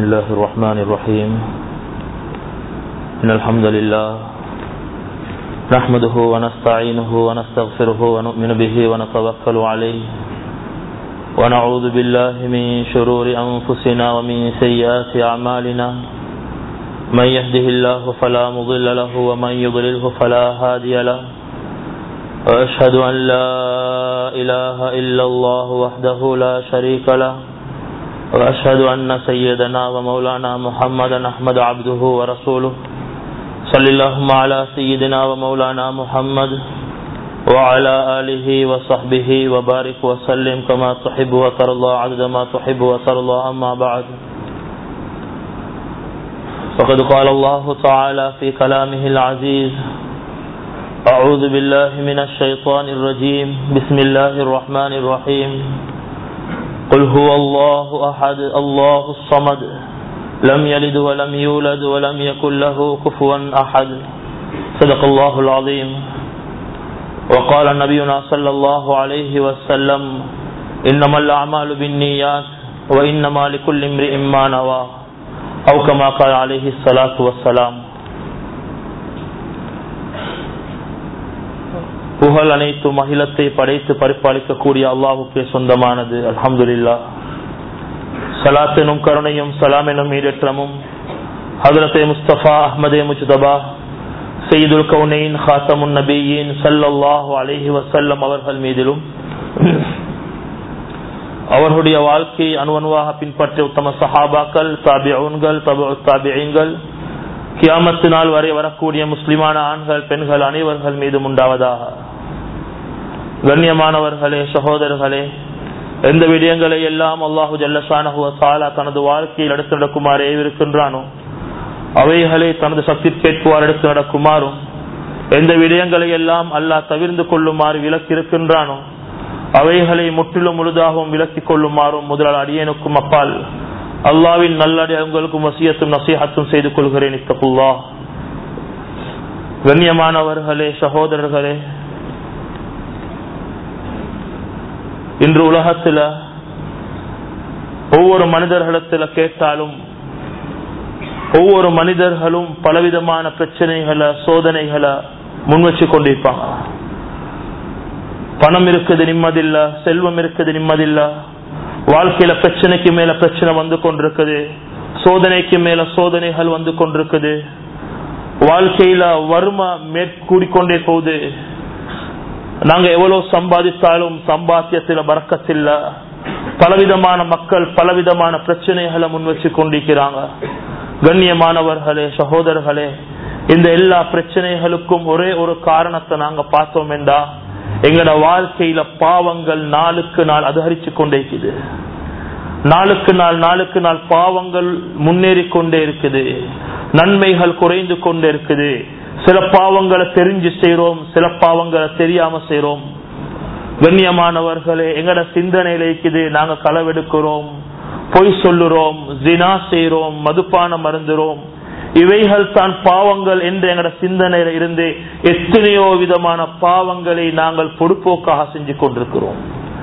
الله الرحمن الرحيم إن الحمد لله نحمده ونستعينه ونستغفره ونؤمن به ونتوكل عليه ونعوذ بالله من شرور أنفسنا ومن سيئات أعمالنا من يهده الله فلا مضل له ومن يضلله فلا هادي له وأشهد أن لا إله إلا الله وحده لا شريك له وأشهد أن سيدنا ومولانا محمدا أحمد عبده ورسوله صلى اللهم على سيدنا ومولانا محمد وعلى آله وصحبه وبارك وسلم كما تحب وترضى عدد ما تحب وترضى أما بعد فقد قال الله تعالى في كلامه العزيز أعوذ بالله من الشيطان الرجيم بسم الله الرحمن الرحيم قل هو الله أحد الله الصمد لم يلد ولم يولد ولم يكن له كفوا أحد صدق الله العظيم وقال نبينا صلى الله عليه وسلم إنما الأعمال بالنيات وإنما لكل امرئ ما نوى أو كما قال عليه الصلاة والسلام புகழ் அனைத்து மகிழத்தை படைத்து பரிபாலிக்கக்கூடிய அல்லாஹுக்கே சொந்தமானது அல்ஹம்துலில்லா சலாத் எனும் கருணையும் சலாம் எனும் ஈடற்றமும் ஹதரத்தே முஸ்தபா அஹ்மதே முஜ்தபா செய்துல் கவுனைன் ஹாத்தமுன் நபியின் சல்லல்லாஹு அலைஹி வசல்லம் அவர்கள் மீதிலும் அவர்களுடைய வாழ்க்கையை அணுவணுவாக பின்பற்றிய உத்தம சஹாபாக்கள் தாபியூன்கள் தபு தாபியங்கள் கியாமத்து நாள் வரை வரக்கூடிய முஸ்லிமான ஆண்கள் பெண்கள் அனைவர்கள் மீதும் உண்டாவதாக கண்ணியமானவர்களே சகோதரர்களே எந்த விடயங்களை எல்லாம் அல்லாஹு ஜல்லசானஹுவசாலா தனது வாழ்க்கையில் எடுத்து நடக்குமாறு இருக்கின்றானோ அவைகளை தனது சக்தி கேட்குவார் எடுத்து நடக்குமாறும் எந்த விடயங்களை எல்லாம் அல்லாஹ் தவிர்ந்து கொள்ளுமாறு விலக்கி இருக்கின்றானோ அவைகளை முற்றிலும் முழுதாகவும் விலக்கிக் கொள்ளுமாறும் முதலால் அடியனுக்கும் அப்பால் அல்லாவின் நல்லடி உங்களுக்கும் வசியத்தும் நசீகத்தும் செய்து கொள்கிறேன் இத்தகுல்லா கண்ணியமானவர்களே சகோதரர்களே இன்று உலகத்துல ஒவ்வொரு மனிதர்களிடத்துல கேட்டாலும் ஒவ்வொரு மனிதர்களும் பலவிதமான பிரச்சனைகளை சோதனைகளை முன் வச்சு கொண்டிருப்பாங்க பணம் இருக்குது நிம்மதில்ல செல்வம் இருக்குது நிம்மதில்ல வாழ்க்கையில பிரச்சனைக்கு மேல பிரச்சனை வந்து கொண்டிருக்குது சோதனைக்கு மேல சோதனைகள் வந்து கொண்டிருக்குது வாழ்க்கையில வறுமை மேற்கூடிக்கொண்டே போகுது நாங்க எவ்வளவு சம்பாதித்தாலும் சம்பாத்தியத்தில பறக்கத்தில்ல பலவிதமான மக்கள் பலவிதமான பிரச்சனைகளை முன் வச்சு கொண்டிருக்கிறாங்க கண்ணியமானவர்களே சகோதரர்களே இந்த எல்லா பிரச்சனைகளுக்கும் ஒரே ஒரு காரணத்தை நாங்க பார்த்தோம் என்றா எங்கட வாழ்க்கையில பாவங்கள் நாளுக்கு நாள் அதிகரிச்சு கொண்டே இருக்குது நாளுக்கு நாள் நாளுக்கு நாள் பாவங்கள் முன்னேறி கொண்டே இருக்குது நன்மைகள் குறைந்து கொண்டே இருக்குது சில பாவங்களை தெரிஞ்சு செய்யறோம் சில பாவங்களை தெரியாம செய்யறோம் கண்ணியமானவர்களே எங்கட சிந்தனையில இருக்குது நாங்க களவெடுக்கிறோம் பொய் சொல்லுறோம் ஜினா செய்யறோம் மதுப்பானம் மருந்துறோம் இவைகள் தான் பாவங்கள் என்று எங்கட சிந்தனையில இருந்து எத்தனையோ விதமான பாவங்களை நாங்கள் பொடுப்போக்காக செஞ்சு கொண்டிருக்கிறோம்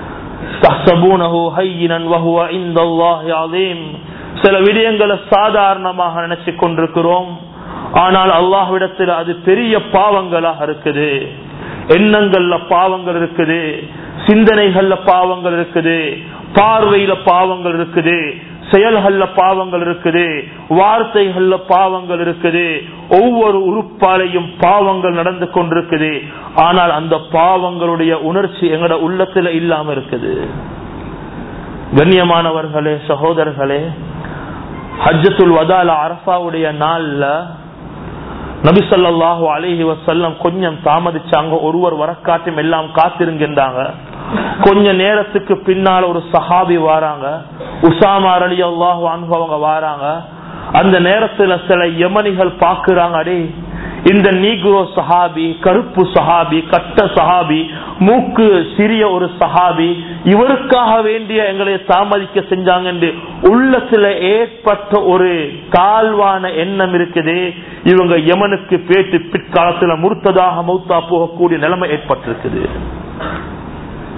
சில விடயங்களை சாதாரணமாக நினைச்சு கொண்டிருக்கிறோம் ஆனால் அல்லாஹ்விடத்தில் அது பெரிய பாவங்களாக இருக்குது எண்ணங்கள்ல பாவங்கள் இருக்குது சிந்தனைகள்ல பாவங்கள் இருக்குது பார்வையில பாவங்கள் இருக்குது செயல்கள்ல பாவங்கள் இருக்குது வார்த்தைகள்ல பாவங்கள் இருக்குது ஒவ்வொரு உறுப்பாலையும் பாவங்கள் நடந்து கொண்டிருக்குது ஆனால் அந்த பாவங்களுடைய உணர்ச்சி எங்கட உள்ளத்துல இல்லாம இருக்குது கண்ணியமானவர்களே சகோதரர்களே ஹஜ்ஜத்துல் வதால அரபாவுடைய நாள்ல நபிசல்லாஹு அலிஹி வசல்லம் கொஞ்சம் தாமதிச்சாங்க ஒருவர் வரக்காட்டும் எல்லாம் காத்திருங்கின்றாங்க கொஞ்ச நேரத்துக்கு பின்னால் ஒரு சஹாபி வாராங்க உசாமா அலி அல்லாஹு அவங்க வாராங்க அந்த நேரத்துல சில யமனிகள் பாக்குறாங்க அடே இந்த நீக்ரோ சஹாபி கருப்பு சஹாபி கட்ட சஹாபி மூக்கு சிறிய ஒரு சஹாபி இவருக்காக வேண்டிய எங்களை தாமதிக்க செஞ்சாங்க என்று உள்ளத்துல ஏற்பட்ட ஒரு தாழ்வான எண்ணம் இருக்குது இவங்க யமனுக்கு பேட்டு பிற்காலத்துல முறுத்ததாக மௌத்தா போகக்கூடிய நிலைமை ஏற்பட்டிருக்குது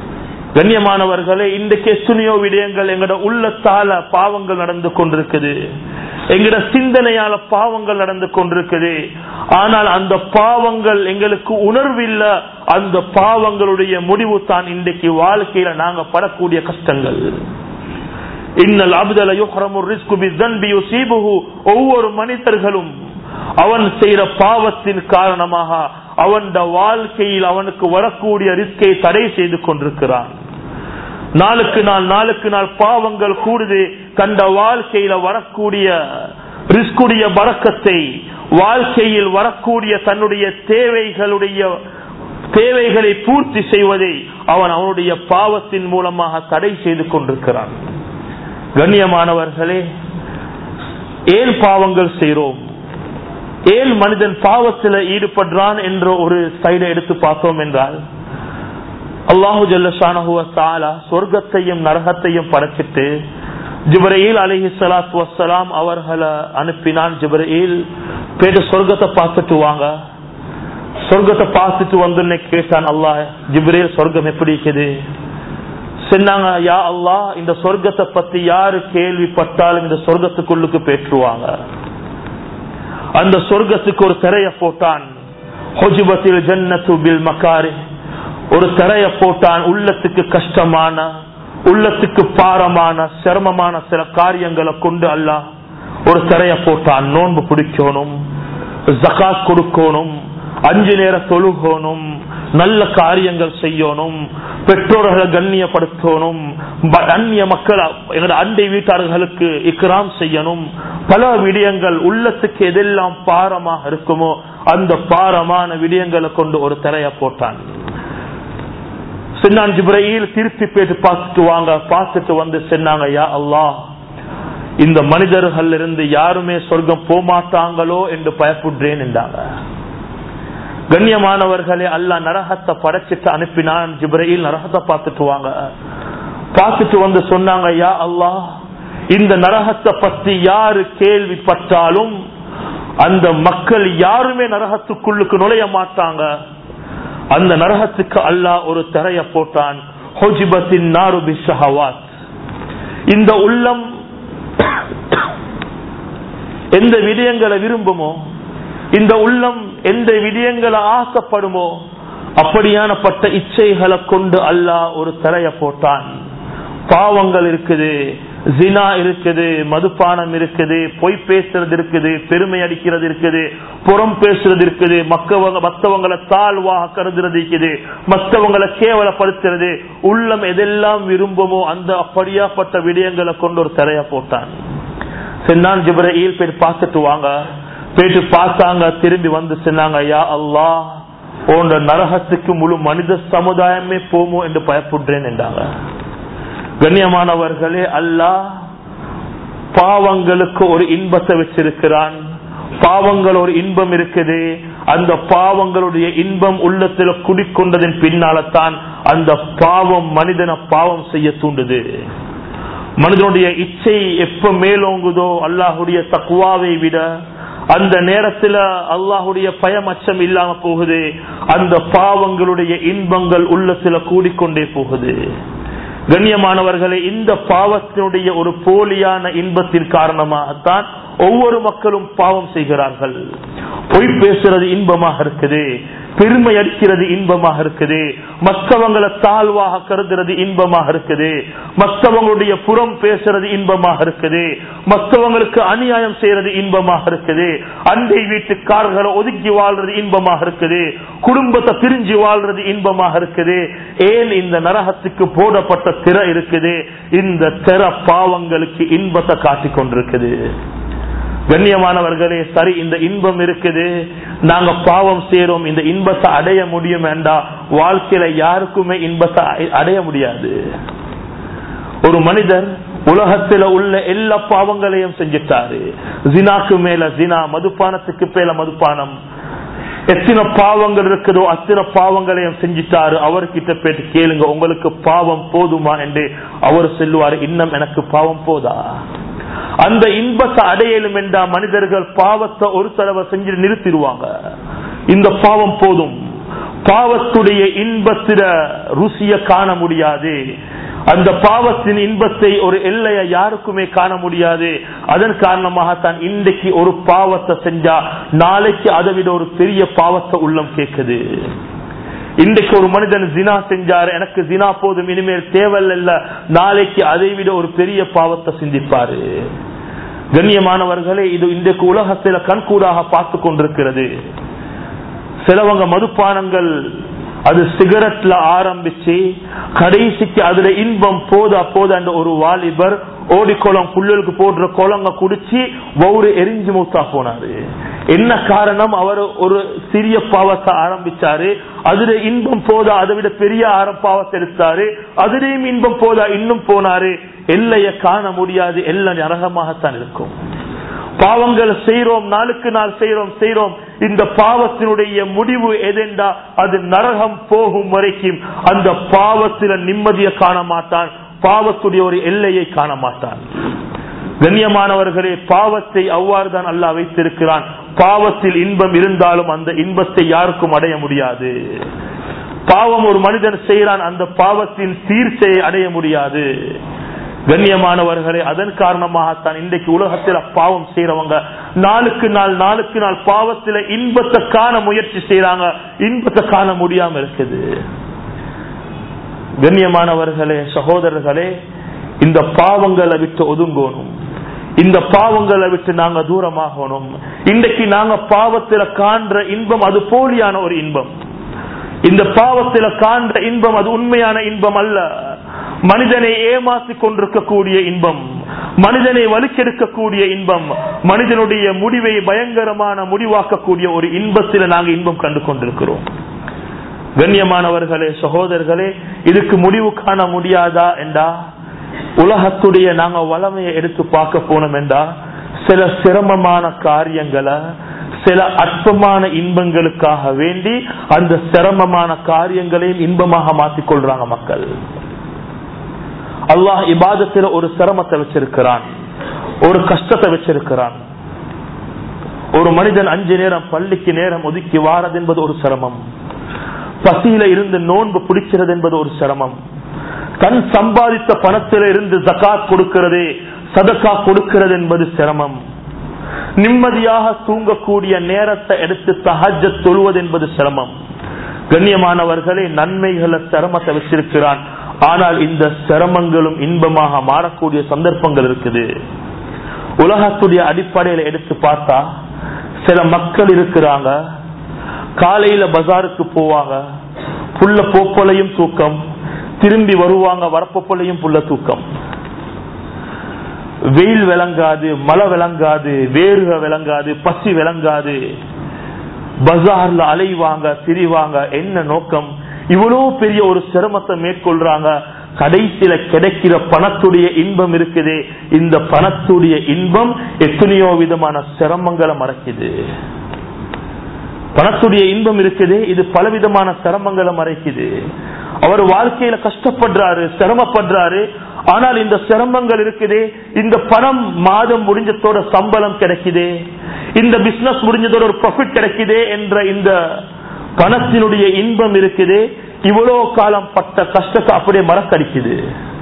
கண்ணியமானவர்களே இன்றைக்கு எத்தனையோ விடயங்கள் எங்கட உள்ளத்தால பாவங்கள் நடந்து கொண்டிருக்குது எங்கட சிந்தனையால பாவங்கள் நடந்து கொண்டிருக்குது ஆனால் அந்த பாவங்கள் எங்களுக்கு உணர்வில்ல அந்த பாவங்களுடைய முடிவு தான் இன்றைக்கு வாழ்க்கையில நாங்க படக்கூடிய கஷ்டங்கள் இன்னல் அப்தல யுஹ்ரமு ரிஸ்கு பிஸ்ஸன்பி யுஸீபுஹு ஒவ்வொரு மனிதர்களும் அவன் செய்யற பாவத்தின் காரணமாக அவன் வாழ்க்கையில் அவனுக்கு வரக்கூடிய ரிஸ்கை தடை செய்து கொண்டிருக்கிறான் நாளுக்கு நாள் நாளுக்கு நாள் பாவங்கள் கூடுது கண்ட வாழ்க்கையில வரக்கூடிய ரிஸ்குடைய பறக்கத்தை வாழ்க்கையில் வரக்கூடிய தன்னுடைய தேவைகளுடைய தேவைகளை பூர்த்தி செய்வதை அவன் அவனுடைய பாவத்தின் மூலமாக தடை செய்து கொண்டிருக்கிறான் கண்ணியமானவர்களே ஏன் பாவங்கள் செய்கிறோம் ஏன் மனிதன் பாவத்தில் ஈடுபடுறான் என்ற ஒரு சைடை எடுத்து பார்த்தோம் என்றால் அல்லாஹு ஜல்லஷானஹுவ தாலா சொர்க்கத்தையும் நரகத்தையும் படைச்சிட்டு ஜிப்ரீல் அலிஹி சலாத்து வசலாம் அவர்களை அனுப்பினான் ஜிப்ரீல் போயிட்டு சொர்க்கத்தை பார்த்துட்டு வாங்க சொர்க்கத்தை பார்த்துட்டு வந்து கேட்டான் அல்லாஹ் ஜிப்ரீல் சொர்க்கம் எப்படி இருக்குது சொன்னாங்க யா அல்லாஹ் இந்த சொர்க்கத்தை பத்தி யாரு கேள்விப்பட்டாலும் இந்த சொர்க்கத்துக்குள்ளுக்கு பெற்றுவாங்க அந்த சொர்க்கத்துக்கு ஒரு திரைய போட்டான் ஹொஜிபத்தில் ஜன்னத்து பில் மக்காரி ஒரு திரைய போட்டான் உள்ளத்துக்கு கஷ்டமான உள்ளத்துக்கு பாரமான சிரமமான சில காரியங்களை கொண்டு அல்ல ஒரு திரைய போட்டான் நோன்பு பிடிக்கணும் ஜகாத் கொடுக்கணும் அஞ்சு நேர தொழுகணும் நல்ல காரியங்கள் செய்யணும் பெற்றோர்களை கண்ணியப்படுத்தணும் அந்நிய மக்கள் எங்களோட அண்டை வீட்டார்களுக்கு இக்ராம் செய்யணும் பல விடயங்கள் உள்ளத்துக்கு எதெல்லாம் பாரமாக இருக்குமோ அந்த பாரமான விடயங்களை கொண்டு ஒரு திரைய போட்டான் சின்னான் ஜிப்ரையில் திருப்பி போயிட்டு பார்த்துட்டு வாங்க பார்த்துட்டு வந்து சொன்னாங்க யா அல்லாஹ் இந்த மனிதர்கள் இருந்து யாருமே சொர்க்கம் போமாட்டாங்களோ என்று பயப்படுறேன் என்றாங்க கண்ணியமானவர்களே அல்லா நரகத்தை படைச்சிட்டு அனுப்பினான் ஜிப்ரையில் நரகத்தை பார்த்துட்டு வாங்க பார்த்துட்டு வந்து சொன்னாங்க யா அல்லாஹ் இந்த நரகத்தை பத்தி யாரு கேள்விப்பட்டாலும் அந்த மக்கள் யாருமே நரகத்துக்குள்ளுக்கு நுழைய மாட்டாங்க அந்த நரகத்துக்கு அல்லாஹ் ஒரு திரைய போட்டான் ஹொஜிபத்தின் நாருபி ஷஹவாத் இந்த உள்ளம் எந்த விடயங்களை விரும்புமோ இந்த உள்ளம் எந்த விடயங்களை ஆசைப்படுமோ அப்படியானப்பட்ட இச்சைகளை கொண்டு அல்லாஹ் ஒரு திரைய போட்டான் பாவங்கள் இருக்குது ஜினா இருக்குது மதுபானம் இருக்குது பொய் பேசுறது இருக்குது பெருமை அடிக்கிறது இருக்குது புறம் பேசுறது இருக்குது மக்கவங்க மத்தவங்களை தாழ்வாக கருதுறது இருக்குது மத்தவங்களை கேவலப்படுத்துறது உள்ளம் எதெல்லாம் விரும்புமோ அந்த அப்படியாப்பட்ட விடயங்களை கொண்டு ஒரு திரைய போட்டான் சென்னான் ஜிப்ரீல் போய் பார்த்துட்டு வாங்க போயிட்டு பார்த்தாங்க திரும்பி வந்து சொன்னாங்க யா அல்லாஹ் போன்ற நரகத்துக்கு முழு மனித சமுதாயமே போமோ என்று பயப்படுறேன் என்றாங்க கண்ணியமானவர்களே அல்லாஹ் பாவங்களுக்கு ஒரு இன்பத்தை வச்சிருக்கிறான் பாவங்கள் ஒரு இன்பம் இருக்குது அந்த பாவங்களுடைய இன்பம் உள்ளத்துல குடிக்கொண்டதின் பின்னால்தான் அந்த பாவம் மனிதனை பாவம் செய்ய தூண்டுது மனிதனுடைய இச்சை எப்ப மேலோங்குதோ அல்லாஹுடைய தக்குவாவை விட அந்த நேரத்துல அல்லாஹுடைய பயம் அச்சம் இல்லாம போகுது அந்த பாவங்களுடைய இன்பங்கள் உள்ளத்துல கூடிக்கொண்டே போகுது கண்ணியமானவர்களே இந்த பாவத்தினுடைய ஒரு போலியான இன்பத்தின் காரணமாகத்தான் ஒவ்வொரு மக்களும் பாவம் செய்கிறார்கள் பொய் பேசுறது இன்பமாக இருக்குது பெருமை அடிக்கிறது இன்பமாக இருக்குது மற்றவங்களை தாழ்வாக கருதுறது இன்பமாக இருக்குது மற்றவங்களுடைய புறம் பேசுறது இன்பமாக இருக்குது மற்றவங்களுக்கு அநியாயம் செய்யறது இன்பமாக இருக்குது அண்டை வீட்டுக்காரர்களை ஒதுக்கி வாழ்றது இன்பமாக இருக்குது குடும்பத்தை பிரிஞ்சு வாழ்றது இன்பமாக இருக்குது ஏன் இந்த நரகத்துக்கு போடப்பட்ட திரை இருக்குது இந்த திற பாவங்களுக்கு இன்பத்தை காட்டிக் கொண்டிருக்குது கண்ணியமானவர்களே சரி இந்த இன்பம் இருக்குது நாங்க பாவம் செய்யறோம் இந்த இன்பத்தை அடைய முடியும் வேண்டாம் வாழ்க்கையில யாருக்குமே இன்பத்தை அடைய முடியாது ஒரு மனிதர் உலகத்துல உள்ள எல்லா பாவங்களையும் செஞ்சிட்டாரு ஜினாக்கு மேல ஜினா மதுபானத்துக்கு மேல மதுபானம் எத்தனை பாவங்கள் இருக்குதோ அத்தனை பாவங்களையும் செஞ்சிட்டாரு அவர்கிட்ட போயிட்டு கேளுங்க உங்களுக்கு பாவம் போதுமா என்று அவர் சொல்லுவாரு இன்னும் எனக்கு பாவம் போதா அந்த இன்பத்தை அடையலும் என்றா மனிதர்கள் பாவத்தை ஒரு தடவை செஞ்சு நிறுத்திடுவாங்க இந்த பாவம் போதும் பாவத்துடைய இன்பத்தில ருசிய காண முடியாது அந்த பாவத்தின் இன்பத்தை ஒரு எல்லைய யாருக்குமே காண முடியாது அதன் காரணமாக தான் இன்றைக்கு ஒரு பாவத்தை செஞ்சா நாளைக்கு அதை விட ஒரு பெரிய பாவத்தை உள்ளம் கேட்குது இன்றைக்கு ஒரு மனிதன் ஜினா செஞ்சாரு எனக்கு ஜினா போதும் இனிமேல் தேவையில்ல நாளைக்கு அதை விட ஒரு பெரிய பாவத்தை சிந்திப்பாரு கண்ணியமானவர்களே இது இன்றைக்கு உலகத்தில் கண்கூடாக பார்த்து கொண்டிருக்கிறது சிலவங்க மதுப்பானங்கள் அது சிகரெட்ல ஆரம்பிச்சு கடைசிக்கு அதுல இன்பம் போதா போதா அந்த ஒரு வாலிபர் ஓடிக்குளம் புள்ளலுக்கு போடுற குளங்க குடிச்சு ஒவ்வொரு எரிஞ்சு மூத்தா போனாரு என்ன காரணம் அவர் ஒரு சிறிய பாவத்தை ஆரம்பிச்சாரு அதுல இன்பம் போதா அதை விட பெரிய ஆரம் பாவத்தை எடுத்தாரு அதுலயும் இன்பம் போதா இன்னும் போனாரு எல்லைய காண முடியாது எல்லாம் நரகமாகத்தான் இருக்கும் பாவங்கள் செய்யறோம் நாளுக்கு நாள் செய்யறோம் செய்யறோம் இந்த பாவத்தினுடைய முடிவு எதெண்டா அது நரகம் போகும் வரைக்கும் அந்த பாவத்தில நிம்மதியை காண மாட்டான் பாவத்துடைய ஒரு எல்லையை காண மாட்டான் கண்ணியமானவர்களே பாவத்தை அவ்வாறு தான் அல்லாஹ் வைத்திருக்கிறான் பாவத்தில் இன்பம் இருந்தாலும் அந்த இன்பத்தை யாருக்கும் அடைய முடியாது பாவம் ஒரு மனிதன் செய்யறான் அந்த பாவத்தின் தீர்ச்சையை அடைய முடியாது கண்ணியமானவர்களே அதன் காரணமாகத்தான் இன்றைக்கு உலகத்தில் பாவம் செய்யறவங்க நாளுக்கு நாள் நாளுக்கு நாள் பாவத்தில இன்பத்தை காண முயற்சி செய்யறாங்க இன்பத்தை காண முடியாம இருக்குது கண்ணியமானவர்களே சகோதரர்களே இந்த பாவங்களை விட்டு ஒதுங்கணும் இந்த பாவங்களை விட்டு நாங்க தூரமாகணும் இன்றைக்கு நாங்க பாவத்தில காண்ற இன்பம் அது போலியான ஒரு இன்பம் இந்த பாவத்தில காண்ற இன்பம் அது உண்மையான இன்பம் அல்ல மனிதனை ஏமாத்தி கொண்டிருக்கக்கூடிய இன்பம் மனிதனை வலுக்கெடுக்கக்கூடிய இன்பம் மனிதனுடைய முடிவை பயங்கரமான முடிவாக்கக்கூடிய ஒரு இன்பத்தில நாங்க இன்பம் கண்டு கொண்டிருக்கிறோம் கண்ணியமானவர்களே சகோதரர்களே இதுக்கு முடிவு காண முடியாதா என்றா உலகத்துடைய நாங்க வளமையை எடுத்து பார்க்க போனோம் என்றா சில சிரமமான காரியங்களை சில அற்பமான இன்பங்களுக்காக வேண்டி அந்த சிரமமான காரியங்களையும் இன்பமாக மாற்றிக் கொள்றாங்க மக்கள் அல்லாஹ் இபாதத்தில் ஒரு சிரமத்தை வச்சிருக்கிறான் ஒரு கஷ்டத்தை வச்சிருக்கிறான் ஒரு மனிதன் அஞ்சு நேரம் பள்ளிக்கு நேரம் ஒதுக்கி வாரது என்பது ஒரு சிரமம் பசியில இருந்து நோன்பு பிடிக்கிறது என்பது ஒரு சிரமம் தன் சம்பாதித்த பணத்தில இருந்து ஜக்காத் கொடுக்கிறது சதக்கா கொடுக்கிறது என்பது சிரமம் நிம்மதியாக தூங்கக்கூடிய நேரத்தை எடுத்து தஹஜ தொழுவது என்பது சிரமம் கண்ணியமானவர்களே நன்மைகளை சிரமத்தை வச்சிருக்கிறான் ஆனால் இந்த சிரமங்களும் இன்பமாக மாறக்கூடிய சந்தர்ப்பங்கள் இருக்குது உலகத்துடைய அடிப்படையில எடுத்து பார்த்தா சில மக்கள் இருக்கிறாங்க காலையில பஜாருக்கு போவாங்க புள்ள போப்பலையும் தூக்கம் திரும்பி வருவாங்க வரப்பொப்பலையும் புள்ள தூக்கம் வெயில் விளங்காது மழை விளங்காது வேர்க விளங்காது பசி விளங்காது பஜார்ல அலைவாங்க திரிவாங்க என்ன நோக்கம் இவ்வளவு பெரிய ஒரு சிரமத்தை மேற்கொள்றாங்க கடைசியில கிடைக்கிற பணத்துடைய இன்பம் இருக்குது இந்த பணத்துடைய இன்பம் எத்தனையோ விதமான சிரமங்களை மறைக்குது பணத்துடைய இன்பம் இருக்குது இது பலவிதமான சிரமங்களை மறைக்குது அவர் வாழ்க்கையில கஷ்டப்படுறாரு சிரமப்படுறாரு ஆனால் இந்த சிரமங்கள் இருக்குது இந்த பணம் மாதம் முடிஞ்சதோட சம்பளம் கிடைக்குது இந்த பிசினஸ் முடிஞ்சதோட ஒரு ப்ராஃபிட் கிடைக்குது என்ற இந்த பணத்தினுடைய இன்பம் இருக்குது இவ்வளவு காலம் பட்ட கஷ்டத்தை அப்படியே மறக்கடிக்குது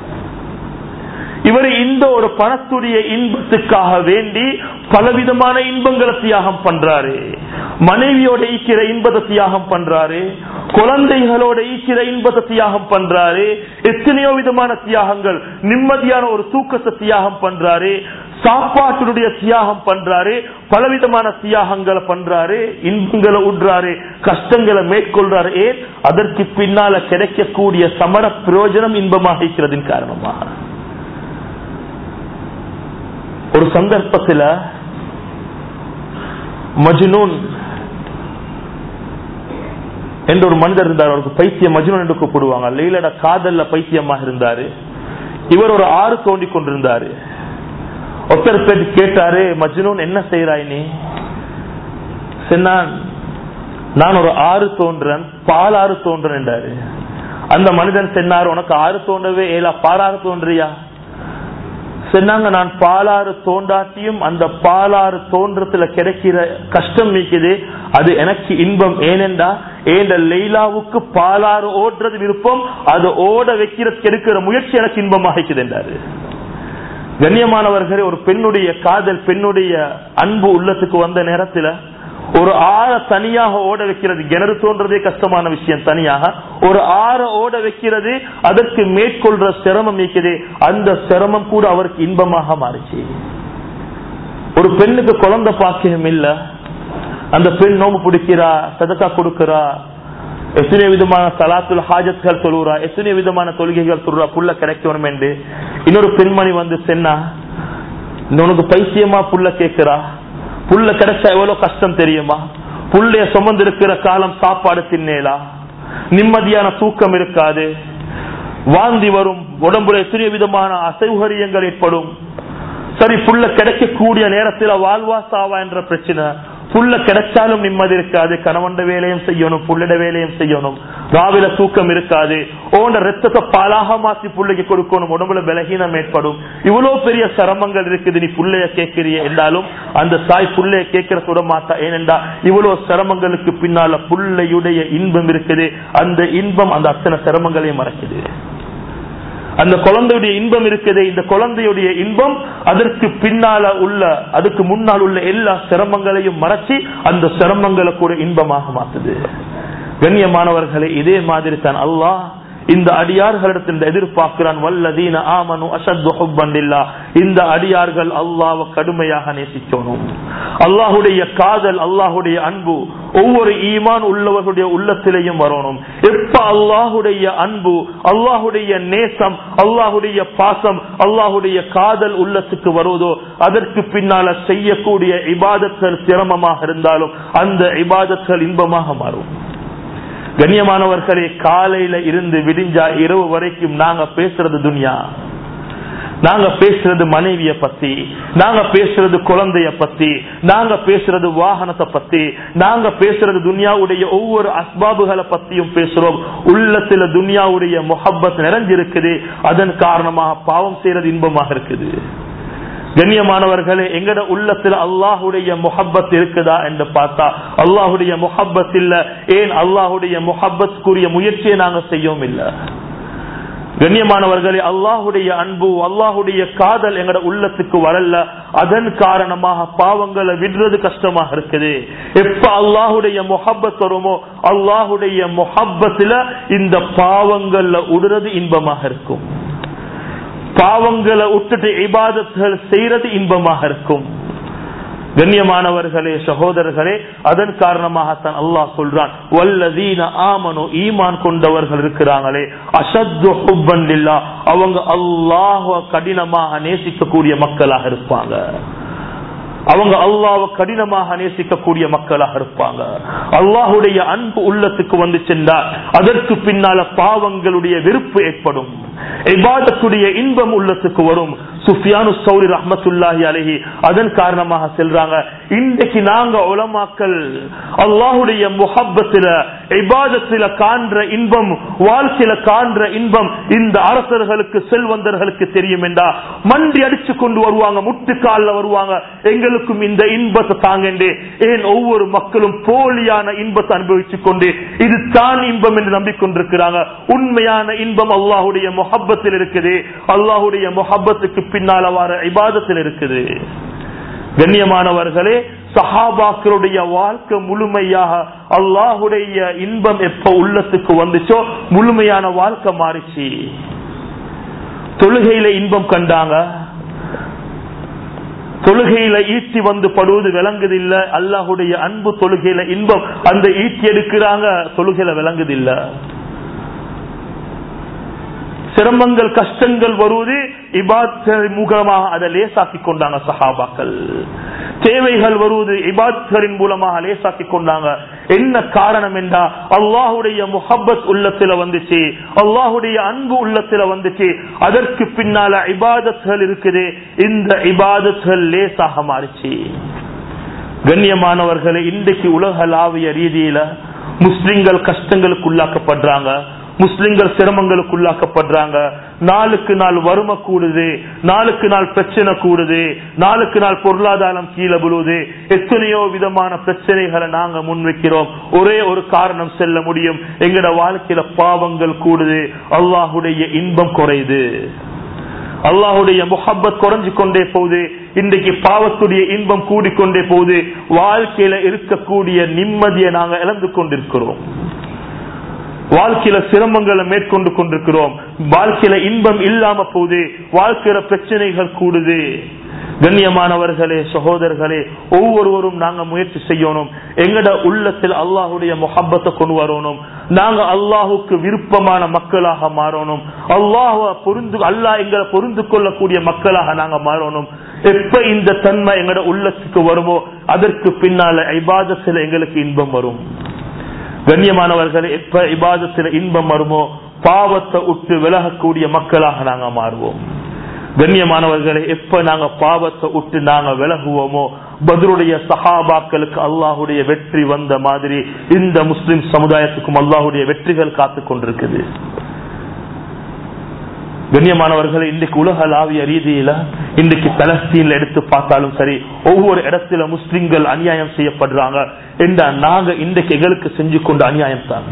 இவர் இந்த ஒரு பணத்துடைய இன்பத்துக்காக வேண்டி பலவிதமான இன்பங்களை தியாகம் பண்றாரு மனைவியோட ஈக்கிற இன்பத்தை தியாகம் பண்றாரு குழந்தைகளோட ஈக்கிற இன்பத்தை தியாகம் பண்றாரு எத்தனையோ விதமான தியாகங்கள் நிம்மதியான ஒரு தூக்கத்தை தியாகம் பண்றாரு சாப்பாட்டினுடைய தியாகம் பண்றாரு பலவிதமான தியாகங்களை பண்றாரு இன்பங்களை உட்றாரு கஷ்டங்களை மேற்கொள்றாரு ஏன் அதற்கு பின்னால கிடைக்கக்கூடிய சமர பிரயோஜனம் இன்பமாக இருக்கிறதின் காரணமாக ஒரு சந்தர்ப்பத்தில் மஜ்னூன் என்ற ஒரு மனிதர் இருந்தார் அவருக்கு பைத்தியம் மஜ்னூன் என்று கூப்பிடுவாங்க லீலட காதல்ல பைத்தியமாக இருந்தாரு இவர் ஒரு ஆறு தோண்டி கொண்டிருந்தாரு ஒருத்தர் பேர் கேட்டாரு மஜ்னூன் என்ன செய்யறாய் நீ சொன்னான் நான் ஒரு ஆறு தோன்றன் பால் ஆறு தோன்றன் என்றாரு அந்த மனிதன் சொன்னார் உனக்கு ஆறு தோன்றவே ஏலா பாலாறு தோன்றியா சொன்னாங்க நான் பாலாறு தோண்டாட்டியும் அந்த பாலாறு தோன்றத்துல கிடைக்கிற கஷ்டம் நீக்குது அது எனக்கு இன்பம் ஏனென்றா ஏண்ட லெய்லாவுக்கு பாலாறு ஓடுறது விருப்பம் அது ஓட வைக்கிறதுக்கு எடுக்கிற முயற்சி எனக்கு இன்பமாக என்றாரு கண்ணியமானவர்களே ஒரு பெண்ணுடைய காதல் பெண்ணுடைய அன்பு உள்ளத்துக்கு வந்த நேரத்துல ஒரு ஆற தனியாக ஓட வைக்கிறது கிணறு தோன்றதே கஷ்டமான விஷயம் தனியாக ஒரு ஆற ஓட வைக்கிறது அதற்கு மேற்கொள்ற சிரமம் இருக்குது அந்த சிரமம் கூட அவருக்கு இன்பமாக மாறிச்சு ஒரு பெண்ணுக்கு குழந்தை பாக்கியம் இல்ல அந்த பெண் நோம்பு பிடிக்கிறா சதக்கா கொடுக்கிறா எத்தனை விதமான சலாத்துல் ஹாஜத்கள் தொழுறா எத்தனை விதமான தொழுகைகள் சொல்றா புள்ள கிடைக்கணும் என்று இன்னொரு பெண்மணி வந்து சென்னா உனக்கு பைத்தியமா புள்ள கேட்கிறா புள்ள கிடைச்சா எவ்வளவு கஷ்டம் தெரியுமா புள்ளைய சுமந்து இருக்கிற காலம் சாப்பாடு தின்னேலா நிம்மதியான தூக்கம் இருக்காது வாந்தி வரும் உடம்புல எத்தனை விதமான அசௌகரியங்கள் ஏற்படும் சரி புள்ள கிடைக்கக்கூடிய நேரத்தில் வாழ்வா சாவா என்ற பிரச்சனை புள்ள கிடைச்சாலும் நிம்மதி இருக்காது கணவண்ட வேலையும் செய்யணும் புள்ளிட வேலையும் செய்யணும் ராவில தூக்கம் இருக்காது ஓண்ட ரத்தத்தை பாலாக மாத்தி புள்ளைக்கு கொடுக்கணும் உடம்புல பலகீனம் ஏற்படும் இவ்வளவு பெரிய சிரமங்கள் இருக்குது நீ புள்ளைய கேட்கிறிய என்றாலும் அந்த தாய் புள்ளைய கேட்கிற கூட மாட்டா ஏனென்றா இவ்வளவு சிரமங்களுக்கு பின்னால புள்ளையுடைய இன்பம் இருக்குது அந்த இன்பம் அந்த அத்தனை சிரமங்களையும் மறக்குது அந்த குழந்தையுடைய இன்பம் இருக்குது இந்த குழந்தையுடைய இன்பம் அதற்கு பின்னால உள்ள அதுக்கு முன்னால் உள்ள எல்லா சிரமங்களையும் மறைச்சி அந்த சிரமங்களை கூட இன்பமாக மாத்துது கண்ணியமானவர்களே இதே மாதிரி தான் அல்லாஹ் இந்த அடியார்களிடத்தில் எதிர்பார்க்கிறான் வல்லதீன ஆமனு அஷத்து ஹுப்பண்டில்லா இந்த அடியார்கள் அல்லாஹ்வை கடுமையாக நேசிக்கணும் அல்லாஹுடைய காதல் அல்லாஹுடைய அன்பு ஒவ்வொரு ஈமான் உள்ளவர்களுடைய உள்ளத்திலையும் வரணும் எப்ப அல்லாஹுடைய அன்பு அல்லாஹுடைய நேசம் அல்லாஹுடைய பாசம் அல்லாஹுடைய காதல் உள்ளத்துக்கு வருவதோ அதற்கு பின்னால செய்யக்கூடிய இபாதத்கள் சிரமமாக இருந்தாலும் அந்த இபாதத்கள் இன்பமாக மாறும் கண்ணியமானவர்களே காலையில இருந்து விடிஞ்சா இரவு வரைக்கும் நாங்க பேசுறது துனியா நாங்க பேசுறது மனைவிய பத்தி நாங்க பேசுறது குழந்தைய பத்தி நாங்க பேசுறது வாகனத்தை பத்தி நாங்க பேசுறது துனியாவுடைய ஒவ்வொரு அஸ்பாபுகளை பத்தியும் பேசுறோம் உள்ளத்துல துனியாவுடைய முகப்பத் நிறைஞ்சிருக்குது அதன் காரணமாக பாவம் செய்யறது இன்பமாக இருக்குது கண்ணியமானவர்களே எங்கட உள்ளத்துல அல்லாஹுடைய முஹப்பத் இருக்குதா என்று பார்த்தா அல்லாஹுடைய முஹப்பத் இல்ல ஏன் அல்லாஹுடைய முஹப்பத்துக்குரிய முயற்சியை நாங்க செய்யவும் இல்ல கண்ணியமானவர்களே அல்லாஹுடைய அன்பு அல்லாஹுடைய காதல் எங்கட உள்ளத்துக்கு வரல அதன் காரணமாக பாவங்களை விடுறது கஷ்டமாக இருக்குது எப்ப அல்லாஹுடைய முஹப்பத் வருமோ அல்லாஹுடைய முஹப்பத்துல இந்த பாவங்கள்ல உடுறது இன்பமாக இருக்கும் பாவங்களை விட்டுட்டு இபாதத்துகள் செய்யறது இன்பமாக இருக்கும் கண்ணியமானவர்களே சகோதரர்களே அதன் காரணமாகத்தான் அல்லாஹ் சொல்றான் வல்லதீன ஆமனு ஈமான் கொண்டவர்கள் இருக்கிறாங்களே அசத்து ஹுப்பன்லில்லா அவங்க அல்லாஹ கடினமாக நேசிக்கக்கூடிய மக்களாக இருப்பாங்க அவங்க அல்லாஹ் கடினமாக நேசிக்கக்கூடிய மக்களாக இருப்பாங்க அல்லாஹுடைய அன்பு உள்ளத்துக்கு வந்து சென்றால் அதற்கு பின்னால பாவங்களுடைய வெறுப்பு ஏற்படும் இபாதத்துடைய இன்பம் உள்ளத்துக்கு வரும் சுஃபியானு சௌரி ரஹமத்துல்லாஹி அலஹி அதன் காரணமாக செல்றாங்க இன்றைக்கு நாங்க உலமாக்கள் அல்லாஹுடைய முஹப்பத்தில இபாதத்தில காண்ற இன்பம் வாழ்க்கையில காண்ற இன்பம் இந்த அரசர்களுக்கு செல்வந்தர்களுக்கு தெரியும் என்றா மண்டி அடிச்சு கொண்டு வருவாங்க முட்டுக்கால வருவாங்க எங்களுக்கும் இந்த இன்பத்தை தாங்கண்டே ஏன் ஒவ்வொரு மக்களும் போலியான இன்பத்தை அனுபவிச்சுக் கொண்டு இது தான் இன்பம் என்று நம்பிக்கொண்டிருக்கிறாங்க உண்மையான இன்பம் அல்லாஹுடைய முஹப்பத்தில் இருக்குது அல்லாஹுடைய முஹப்பத்துக்கு பின்னால வர இபாதத்தில் இருக்குது கண்ணியமானவர்களே சஹாபாக்களுடைய வாழ்க்கை முழுமையாக அல்லாஹுடைய இன்பம் எப்ப உள்ளத்துக்கு வந்துச்சோ முழுமையான வாழ்க்கை மாறிச்சு தொழுகையில இன்பம் கண்டாங்க தொழுகையில ஈட்டி வந்து படுவது விளங்குது இல்ல அல்லாஹுடைய அன்பு தொழுகையில இன்பம் அந்த ஈட்டி எடுக்கிறாங்க தொழுகையில விளங்குது இல்ல சிரமங்கள் கஷ்டங்கள் வருவது இபாத் மூலமாக அதை லேசாக்கி கொண்டாங்க சஹாபாக்கள் தேவைகள் வருவது இபாத்களின் மூலமாக லேசாக்கி கொண்டாங்க என்ன காரணம் என்றா அல்லாஹுடைய முஹப்பத் உள்ளத்துல வந்துச்சு அல்லாஹுடைய அன்பு உள்ளத்துல வந்துச்சு அதற்கு பின்னால இபாதத்கள் இருக்குது இந்த இபாதத்கள் லேசாக மாறிச்சு கண்ணியமானவர்களை இன்றைக்கு உலகளாவிய ரீதியில முஸ்லிம்கள் கஷ்டங்களுக்கு உள்ளாக்கப்படுறாங்க முஸ்லிம்கள் சிரமங்களுக்குள்ளாக்கப்படுறாங்க நாளுக்கு நாள் வறுமை கூடுது நாளுக்கு நாள் பிரச்சனை கூடுது நாளுக்கு நாள் பொருளாதாரம் கீழே விழுது எத்தனையோ விதமான பிரச்சனைகளை நாங்க முன்வைக்கிறோம் ஒரே ஒரு காரணம் செல்ல முடியும் எங்கட வாழ்க்கையில பாவங்கள் கூடுது அல்லாஹுடைய இன்பம் குறையுது அல்லாஹுடைய முஹப்பத் குறைஞ்சு கொண்டே போகுது இன்றைக்கு பாவத்துடைய இன்பம் கூடிக்கொண்டே போகுது வாழ்க்கையில இருக்கக்கூடிய நிம்மதியை நாங்க இழந்து கொண்டிருக்கிறோம் வாழ்க்கையில சிரமங்களை மேற்கொண்டு கொண்டிருக்கிறோம் வாழ்க்கையில இன்பம் இல்லாம போகுது வாழ்க்கையில பிரச்சனைகள் கூடுது கண்ணியமானவர்களே சகோதரர்களே ஒவ்வொருவரும் நாங்க முயற்சி செய்யணும் எங்கட உள்ளத்தில் அல்லாஹுடைய முஹப்பத்தை கொண்டு வரணும் நாங்க அல்லாஹுக்கு விருப்பமான மக்களாக மாறணும் அல்லாஹுவ பொருந்து அல்லாஹ் எங்களை பொருந்து கொள்ளக்கூடிய மக்களாக நாங்க மாறணும் எப்ப இந்த தன்மை எங்கட உள்ளத்துக்கு வருமோ அதற்கு பின்னால ஐபாதத்தில் எங்களுக்கு இன்பம் வரும் கண்ணியமானவர்களே எப்ப இபாதத்தில் இன்பம் வருமோ பாவத்தை விட்டு விலகக்கூடிய மக்களாக நாங்க மாறுவோம் கண்ணியமானவர்களை எப்ப நாங்க பாவத்தை விட்டு நாங்க விலகுவோமோ பதிலுடைய சஹாபாக்களுக்கு அல்லாஹுடைய வெற்றி வந்த மாதிரி இந்த முஸ்லிம் சமுதாயத்துக்கும் அல்லாஹுடைய வெற்றிகள் காத்து கொண்டிருக்குது கண்ணியமானவர்களை இன்றைக்கு உலகளாவிய ரீதியில இன்றைக்கு பலஸ்தீன்ல எடுத்து பார்த்தாலும் சரி ஒவ்வொரு இடத்துல முஸ்லிம்கள் அநியாயம் செய்யப்படுறாங்க என்ற நாங்க இன்றைக்கு எங்களுக்கு செஞ்சு கொண்ட அநியாயம் தான்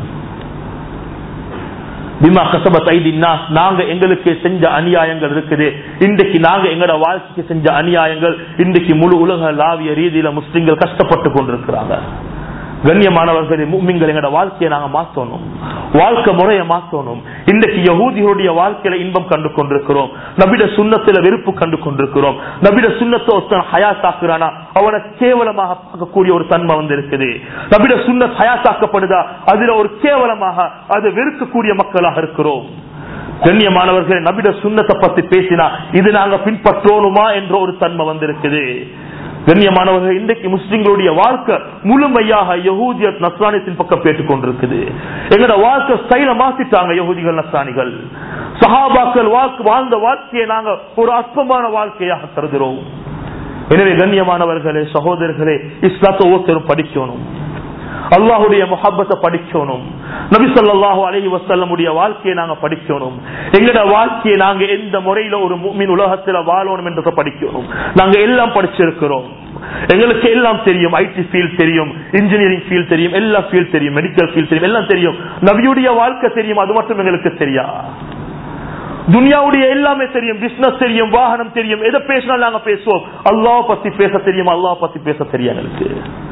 பிமா கசபத் ஐதின்னா நாங்க எங்களுக்கு செஞ்ச அநியாயங்கள் இருக்குது இன்றைக்கு நாங்க எங்களோட வாழ்க்கைக்கு செஞ்ச அநியாயங்கள் இன்றைக்கு முழு உலக லாவிய ரீதியில முஸ்லிம்கள் கஷ்டப்பட்டு கொண்டிருக்கிறாங்க கண்ணியமானவர்களை மூமிங்கள் எங்களோட வாழ்க்கையை நாங்க மாத்தணும் வாழ்க்கை முறையை மாத்தணும் இன்றைக்கு யகூதிகளுடைய வாழ்க்கையில இன்பம் கண்டு கொண்டிருக்கிறோம் நபிட சுண்ணத்துல வெறுப்பு கண்டு கொண்டிருக்கிறோம் நபிட சுண்ணத்தை ஒருத்தன் ஹயாத்தாக்குறானா அவனை கேவலமாக பார்க்கக்கூடிய ஒரு தன்மை வந்து இருக்குது நபிட சுண்ணத் ஹயாத்தாக்கப்படுதா அதுல ஒரு கேவலமாக அதை வெறுக்கக்கூடிய மக்களாக இருக்கிறோம் கண்ணியமானவர்களை நபிட சுண்ணத்தை பத்தி பேசினா இது நாங்க பின்பற்றோணுமா என்ற ஒரு தன்மை வந்திருக்குது கண்ணியமானவர்கள் இன்றைக்கு முஸ்லிம்களுடைய வாழ்க்கை முழுமையாக யகூதியத் நஸ்ரானியத்தின் பக்கம் பேட்டுக் கொண்டிருக்குது எங்களோட வாழ்க்கை ஸ்டைல மாத்திட்டாங்க யகூதிகள் நஸ்ரானிகள் சஹாபாக்கள் வாழ்ந்த வாழ்க்கையை நாங்க ஒரு அற்பமான வாழ்க்கையாக கருதுகிறோம் எனவே கண்ணியமானவர்களே சகோதரர்களே இஸ்லாத்தை ஒவ்வொருத்தரும் படிக்கணும் அல்லாஹுடைய முஹப்பத்தை படிக்கணும் நபி சொல்லாஹு அலஹி வசல்லமுடைய வாழ்க்கையை நாங்க படிக்கணும் எங்கட வாழ்க்கையை நாங்க எந்த முறையில ஒரு மீன் உலகத்துல வாழணும் என்றதை படிக்கணும் நாங்க எல்லாம் படிச்சிருக்கிறோம் எங்களுக்கு எல்லாம் தெரியும் ஐடி ஃபீல்ட் தெரியும் இன்ஜினியரிங் ஃபீல்ட் தெரியும் எல்லா ஃபீல்ட் தெரியும் மெடிக்கல் ஃபீல்ட் தெரியும் எல்லாம் தெரியும் நபியுடைய வாழ்க்கை தெரியும் அது மட்டும் எங்களுக்கு தெரியா துனியாவுடைய எல்லாமே தெரியும் பிசினஸ் தெரியும் வாகனம் தெரியும் எதை பேசினாலும் நாங்க பேசுவோம் அல்லாஹ் பத்தி பேச தெரியும் அல்லாஹ் பத்தி பேச தெரியும் எங்களுக்கு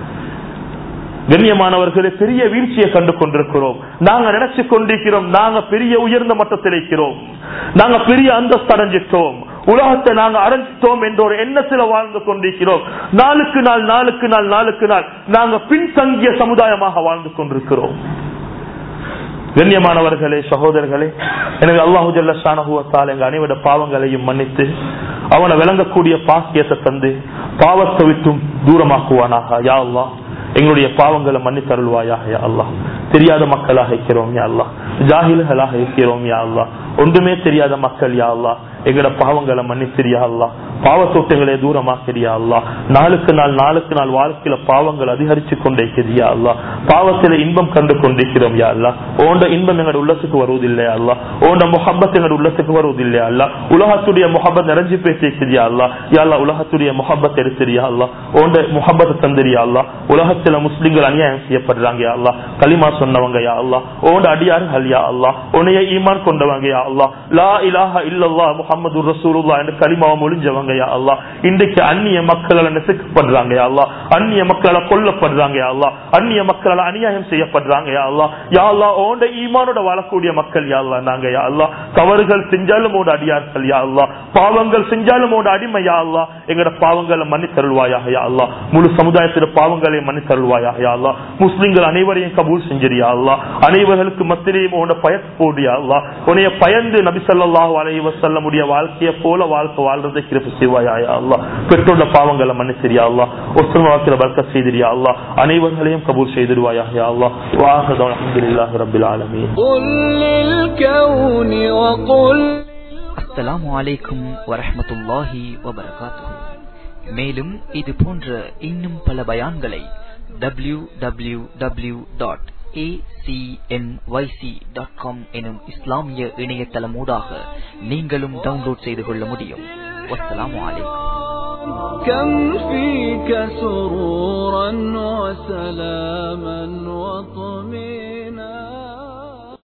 கண்ணியமானவர்களே பெரிய வீழ்ச்சியை கண்டு கொண்டிருக்கிறோம் நாங்க நினைச்சு கொண்டிருக்கிறோம் நாங்க பெரிய உயர்ந்த மட்டத்தில் இருக்கிறோம் நாங்க பெரிய அந்தஸ்து அடைஞ்சிட்டோம் உலகத்தை நாங்க அடைஞ்சிட்டோம் என்ற ஒரு எண்ணத்துல வாழ்ந்து கொண்டிருக்கிறோம் நாளுக்கு நாள் நாளுக்கு நாள் நாளுக்கு நாள் நாங்க பின்தங்கிய சமுதாயமாக வாழ்ந்து கொண்டிருக்கிறோம் கண்ணியமானவர்களே சகோதரர்களே எனவே அல்லாஹு ஜல்லாஹுவத்தால் எங்க அனைவட பாவங்களையும் மன்னித்து அவனை விளங்கக்கூடிய பாக்கியத்தை தந்து பாவத்தை விட்டும் தூரமாக்குவானாக யா அல்லாஹ் எங்களுடைய பாவங்களை மன்னித்தருள்வாயாக யா அல்லாஹ் தெரியாத மக்களாக இருக்கிறோம் யா அல்லாஹ் ஜாகில்களாக இருக்கிறோம் யா அல்லாஹ் ஒன்றுமே தெரியாத மக்கள் யா அல்லாஹ் எங்கட பாவங்களை மன்னித்திரியா அல்லா பாவத்தொட்டுகளை தூரமாக்கிறியா அல்லா நாளுக்கு நாள் நாளுக்கு நாள் வாழ்க்கையில பாவங்கள் அதிகரிச்சு கொண்டிருக்கிறியா அல்லா பாவத்தில இன்பம் கண்டு கொண்டிருக்கிறோம் யா அல்லா ஓண்ட இன்பம் எங்களோட உள்ளத்துக்கு வருவதில்லை அல்லா ஓண்ட முகப்பத் எங்களோட உள்ளத்துக்கு வருவதில்லை அல்லா உலகத்துடைய முகப்பத் நிறைஞ்சு பேசியிருக்கிறியா அல்லா யாழ்லா உலகத்துடைய முகப்பத் எடுத்திரியா அல்லா ஓண்ட முகப்பத்தை தந்திரியா அல்லா உலகத்துல முஸ்லிம்கள் அநியாயம் செய்யப்படுறாங்க யா அல்லா களிமா சொன்னவங்க யா அல்லா ஓண்ட அடியார்கள் யா அல்லா உன்னைய ஈமான் கொண்டவங்க யா அல்லா லா இலாஹ இல்லல்லா முகமது ரசூலுல்லா என்று களிமாவை மொழிஞ்சவங்க யா அல்லா இன்றைக்கு அந்நிய மக்களால் நெசுக்கப்படுறாங்க யா அல்லா அந்நிய மக்களால் கொல்லப்படுறாங்க யா அல்லா அந்நிய மக்களால் அநியாயம் செய்யப்படுறாங்க யா அல்லா யா அல்லா ஓண்ட ஈமானோட வாழக்கூடிய மக்கள் யா அல்லா நாங்க யா அல்லா தவறுகள் செஞ்சாலும் ஓட அடியார்கள் யா அல்லா பாவங்கள் செஞ்சாலும் ஓட அடிமை யா அல்லா எங்கட பாவங்களை மன்னித்தருள்வாயாக யா அல்லா முழு சமுதாயத்தில பாவங்களை மன்னித்தருள்வாயாக யா அல்லா முஸ்லிம்கள் அனைவரையும் கபூல் செஞ்சிரியா அல்லா அனைவர்களுக்கு மத்திரையும் உன்னோட பயத்து போடியா அல்லா உன்னைய பயந்து நபி ஸல்லல்லாஹு அலைஹி வஸல்லமுடைய வாழ்க்கைய போல வாழ்க்கை வாழ்றதை கிருபை செய்வாயா யா அல்லா பெற்றோட பாவங்களை மன்னிச்சிரியா அல்லா ஒருத்தர் வாழ்க்கையில பர்க்கத் செய்திரியா அல்லா அனைவர்களையும் கபூல் செய்திருவாயா யா அல்லா வாஹது அல்ஹம்துலில்லாஹி ரப்பில் ஆலமீன் قل للكون وقل அஸ்ஸலாமு அலைக்கும் வரஹ்மத்துல்லாஹி வபரகாத்துஹு மேலும் இது போன்ற இன்னும் பல பயான்களை www.acmyc.com டாட் காம் எனும் இஸ்லாமிய இணையதளமூடாக நீங்களும் டவுன்லோட் செய்து கொள்ள முடியும் வஸ்ஸலாமு அலைக்கும் كم فيك سرورا وسلاما وطمئنا